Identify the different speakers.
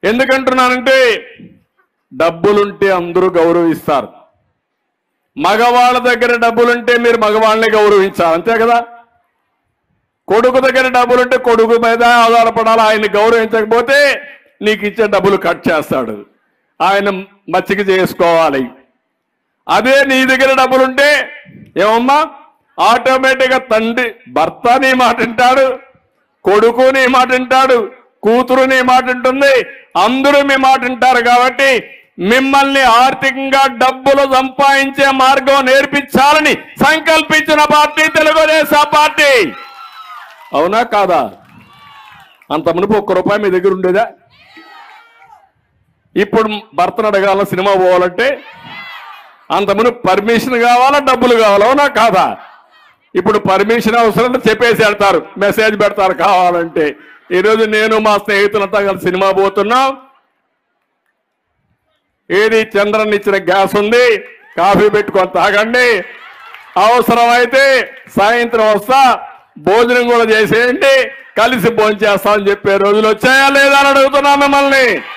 Speaker 1: ఎందుకంటున్నానంటే డబ్బులుంటే అందరూ గౌరవిస్తారు మగవాళ్ళ దగ్గర డబ్బులుంటే మీరు మగవాళ్ళని గౌరవించాలి అంతే కదా కొడుకు దగ్గర డబ్బులుంటే కొడుకు మీద ఆధారపడాలి ఆయన్ని గౌరవించకపోతే నీకు ఇచ్చే డబ్బులు కట్ చేస్తాడు ఆయన మచ్చిక చేసుకోవాలి అదే నీ దగ్గర డబ్బులుంటే ఏమమ్మా ఆటోమేటిక్గా తండ్రి భర్త నీ మాట వింటాడు కొడుకు నీ మాట వింటాడు కూతురు నీ మాట వింటుంది అందరూ మీ మాట వింటారు కాబట్టి మిమ్మల్ని ఆర్థికంగా డబ్బులు సంపాదించే మార్గం నేర్పించాలని సంకల్పించిన పార్టీ తెలుగుదేశం పార్టీ అవునా కాదా అంత మునుపు ఒక్క రూపాయి మీ దగ్గర ఉండేదా ఇప్పుడు భర్తను అడగాల సినిమా పోవాలంటే అంత మునుపు పర్మిషన్ కావాలా డబ్బులు కావాలా అవునా కాదా ఇప్పుడు పర్మిషన్ అవసరం అంటే చెప్పేసి వెళ్తారు మెసేజ్ పెడతారు కావాలంటే ఈరోజు నేను మా స్నేహితులంతా కలిసి సినిమా పోతున్నాం ఏది చంద్రన్ ఇచ్చిన గ్యాస్ ఉంది కాఫీ పెట్టుకొని తాగండి అవసరమైతే సాయంత్రం వస్తా భోజనం కూడా చేసేయండి కలిసి భోజనం చేస్తామని చెప్పే రోజులు వచ్చాయా లేదా అని అడుగుతున్నా మిమ్మల్ని